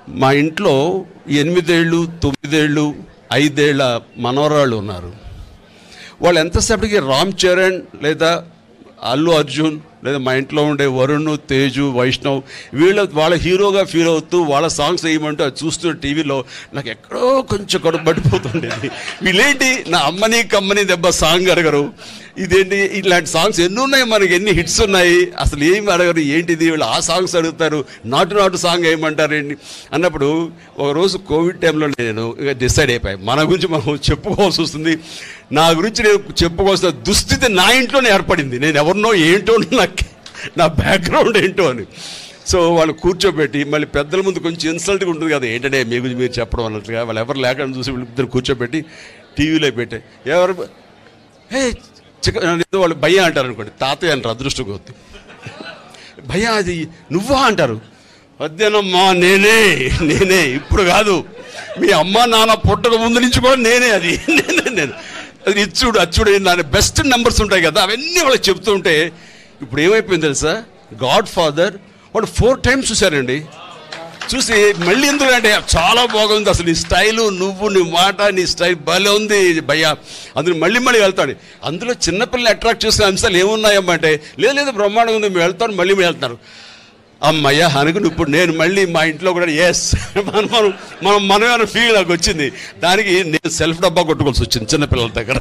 మా ఇంట్లో ఎనిమిదేళ్ళు తొమ్మిదేళ్ళు ఐదేళ్ల మనవరాళ్ళు ఉన్నారు వాళ్ళు ఎంతసేపటికి రామ్ చరణ్ లేదా అల్లు అర్జున్ లేదా మా ఇంట్లో ఉండే వరుణ్ తేజు వైష్ణవ్ వీళ్ళ వాళ్ళ హీరోగా ఫీల్ అవుతూ వాళ్ళ సాంగ్స్ వేయమంటూ అది చూస్తున్న టీవీలో నాకు ఎక్కడో కొంచెం కడుపు పడిపోతుండేది వీళ్ళేంటి నా అమ్మని కమ్మని దెబ్బ సాంగ్ అడగరు ఇదేంటి ఇలాంటి సాంగ్స్ ఎన్ని ఉన్నాయి మనకి ఎన్ని హిట్స్ ఉన్నాయి అసలు ఏమి అడగరు ఏంటిది వీళ్ళు ఆ సాంగ్స్ అడుగుతారు నాటు నాటు సాంగ్ వేయమంటారు ఏంటి అన్నప్పుడు ఒక రోజు కోవిడ్ టైంలో నేను ఇక డిసైడ్ అయిపోయాయి మన గురించి మనం చెప్పుకోవాల్సి వస్తుంది నా గురించి నేను చెప్పుకోవాల్సిన దుస్థితి నా ఇంట్లోనే ఏర్పడింది నేను ఎవరినో ఏంటో నాకు నా బ్యాక్గ్రౌండ్ ఏంటో అని సో వాళ్ళు కూర్చోబెట్టి మళ్ళీ పెద్దల ముందు కొంచెం ఇన్సల్ట్గా ఉంటుంది కదా ఏంటంటే మీ గురించి మీరు చెప్పడం అన్నట్టుగా వాళ్ళు ఎవరు లేకుండా చూసి వీళ్ళిద్దరు కూర్చోబెట్టి టీవీలో పెట్టే ఎవరు హే చిక ఏదో వాళ్ళు భయ్య అంటారు అనుకోండి తాతయ్య అంటారు అదృష్టం కొద్ది భయ్య అది నువ్వా అంటారు వద్దేనమ్మా నేనే నేనే ఇప్పుడు కాదు మీ అమ్మ నాన్న పుట్టక ముందు నుంచి కూడా నేనే అది నేనే నేను అది ఇచ్చుడు అచ్చుడు దాని బెస్ట్ నెంబర్స్ ఉంటాయి కదా అవన్నీ వాళ్ళకి చెప్తుంటే ఇప్పుడు ఏమైపోయింది తెలుసా గాడ్ ఫాదర్ వాడు ఫోర్ టైమ్స్ చూశారండి చూసి మళ్ళీ ఎందుకు అంటే చాలా బాగుంది అసలు నీ స్టైలు నువ్వు నీ మాట నీ స్టైల్ భలే ఉంది భయ్యా అందులో మళ్ళీ మళ్ళీ వెళ్తాడు అందులో చిన్నపిల్లలు అట్రాక్ట్ చేసిన అంశాలు ఏమున్నాయమ్మా అంటే లేదు లేదు బ్రహ్మాండంగా ఉంది మేము వెళ్తాను మళ్ళీ మేము వెళ్తున్నారు అమ్మయ్య అనుకుని ఇప్పుడు నేను మళ్ళీ మా ఇంట్లో కూడా ఎస్ మనం మనం మనం మనమైన ఫీల్ నాకు వచ్చింది దానికి నేను సెల్ఫ్ డబ్బా కొట్టుకోవాల్సి వచ్చింది చిన్నపిల్లల దగ్గర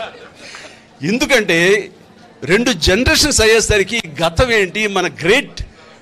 ఎందుకంటే రెండు జనరేషన్స్ అయ్యేసరికి గతం ఏంటి మన గ్రేట్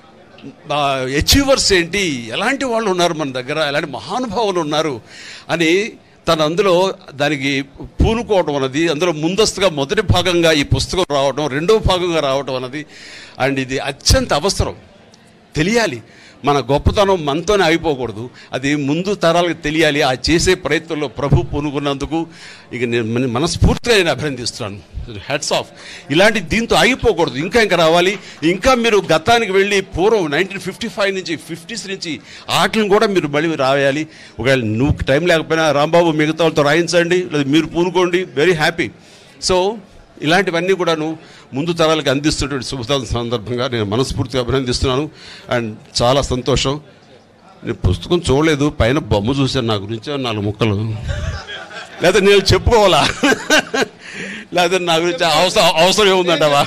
అచీవర్స్ ఏంటి ఎలాంటి వాళ్ళు ఉన్నారు మన దగ్గర ఎలాంటి మహానుభావులు ఉన్నారు అని తను అందులో దానికి పూనుకోవడం అన్నది అందులో ముందస్తుగా మొదటి భాగంగా ఈ పుస్తకం రావడం రెండవ భాగంగా రావడం అన్నది అండ్ ఇది అత్యంత అవసరం తెలియాలి మన గొప్పతనం మనతోనే అయిపోకూడదు అది ముందు తరాలకు తెలియాలి ఆ చేసే ప్రయత్నంలో ప్రభు పూనుకున్నందుకు ఇక నేను మన- మనస్ఫూర్తిగా నేను అభినందిస్తున్నాను హెడ్స్ ఆఫ్ ఇలాంటి దీంతో ఆగిపోకూడదు ఇంకా ఇంకా రావాలి ఇంకా మీరు గతానికి వెళ్ళి పూర్వం నైన్టీన్ ఫిఫ్టీ ఫైవ్ నుంచి ఫిఫ్టీస్ నుంచి ఆటలను కూడా మీరు మళ్ళీ రాయాలి ఒకవేళ నువ్వు టైం లేకపోయినా రాంబాబు మిగతా వాళ్ళతో రాయించండి లేదా మీరు పూనుకోండి వెరీ హ్యాపీ సో ఇలాంటివన్నీ కూడాను ముందు తరాలకు అందిస్తున్నటువంటి శుభతాల సందర్భంగా నేను మనస్ఫూర్తిగా అభినందిస్తున్నాను అండ్ చాలా సంతోషం నేను పుస్తకం చూడలేదు పైన బొమ్మ చూశాను నా గురించి నాలుగు ముక్కలు లేదా నేను చెప్పుకోవాలా లేదా నా గురించి అవసరం అవసరం ఏముందంటావా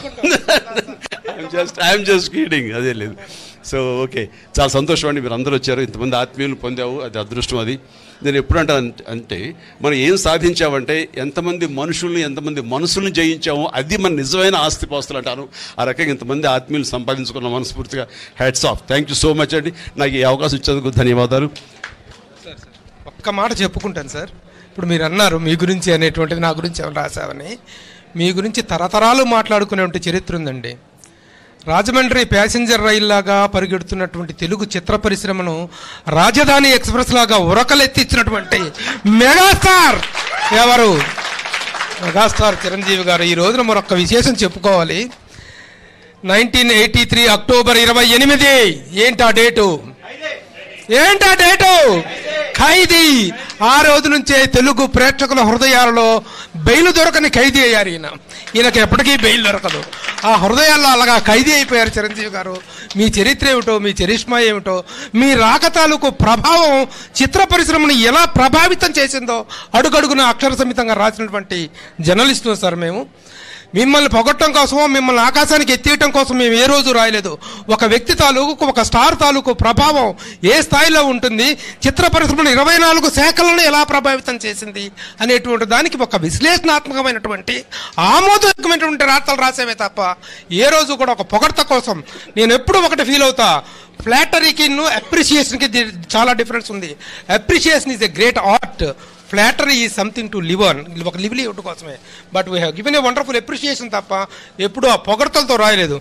జస్ట్ ఐఎమ్ జస్ట్ కీడింగ్ అదే లేదు సో ఓకే చాలా సంతోషం అండి మీరు అందరూ వచ్చారు ఇంతమంది ఆత్మీయులు పొందావు అది అదృష్టం అది నేను ఎప్పుడు అంటాను అంటే మనం ఏం సాధించామంటే ఎంతమంది మనుషుల్ని ఎంతమంది మనసుల్ని జయించామో అది మన నిజమైన ఆస్తిపాస్తులు అంటాను ఆ రకంగా ఇంతమంది ఆత్మీయులు సంపాదించుకున్న మనస్ఫూర్తిగా hats off thank you so much అండి నాకు ఈ అవకాశం ఇచ్చేందుకు ధన్యవాదాలు ఒక్క మాట చెప్పుకుంటాను సార్ ఇప్పుడు మీరు అన్నారు మీ గురించి అనేటువంటిది నా గురించి ఎవరు రాశావని మీ గురించి తరతరాలు మాట్లాడుకునే చరిత్ర ఉందండి రాజమండ్రి ప్యాసింజర్ రైలు లాగా పరిగెడుతున్నటువంటి తెలుగు చిత్ర పరిశ్రమను రాజధాని ఎక్స్ప్రెస్ లాగా ఉరకలెత్తించినటువంటి మెగాస్టార్ ఎవరు మెగాస్టార్ చిరంజీవి గారు ఈ రోజున మరొక విశేషం చెప్పుకోవాలి నైన్టీన్ ఎయిటీ త్రీ అక్టోబర్ ఇరవై ఎనిమిది ఏంటా డేటు ఏంటా డేటు ఖైదీ ఆ రోజు నుంచే తెలుగు ప్రేక్షకుల హృదయాలలో బెయిల్ దొరకని ఖైదీ అయ్యారు ఈయన ఈయనకి ఎప్పటికీ బెయిల్ దొరకదు ఆ హృదయాల్లో అలాగా ఖైదీ అయిపోయారు చిరంజీవి గారు మీ చరిత్ర ఏమిటో మీ చరిష్మా ఏమిటో మీ రాక తాలూకు ప్రభావం చిత్ర పరిశ్రమను ఎలా ప్రభావితం చేసిందో అడుగడుగున అక్షర సమితంగా రాసినటువంటి జర్నలిస్టులు సార్ మేము మిమ్మల్ని పొగట్టం కోసమో మిమ్మల్ని ఆకాశానికి ఎత్తేయటం కోసం మేము ఏ రోజు రాయలేదు ఒక వ్యక్తి తాలూకు ఒక స్టార్ తాలూకు ప్రభావం ఏ స్థాయిలో ఉంటుంది చిత్ర పరిశ్రమను ఇరవై నాలుగు శాఖలను ఎలా ప్రభావితం చేసింది అనేటువంటి దానికి ఒక విశ్లేషణాత్మకమైనటువంటి ఆమోదకమైనటువంటి రాతలు రాసేవే తప్ప ఏ రోజు కూడా ఒక పొగడ్త కోసం నేను ఎప్పుడు ఒకటి ఫీల్ అవుతా ఫ్లాటరీకి అప్రిషియేషన్కి చాలా డిఫరెన్స్ ఉంది appreciation is a great art flattery is something to live on ఒక లివ్ లివ్ కోసమే but we have given a wonderful appreciation తప్ప ఎప్పుడు ఆ పొగడ్తలతో రాయలేదు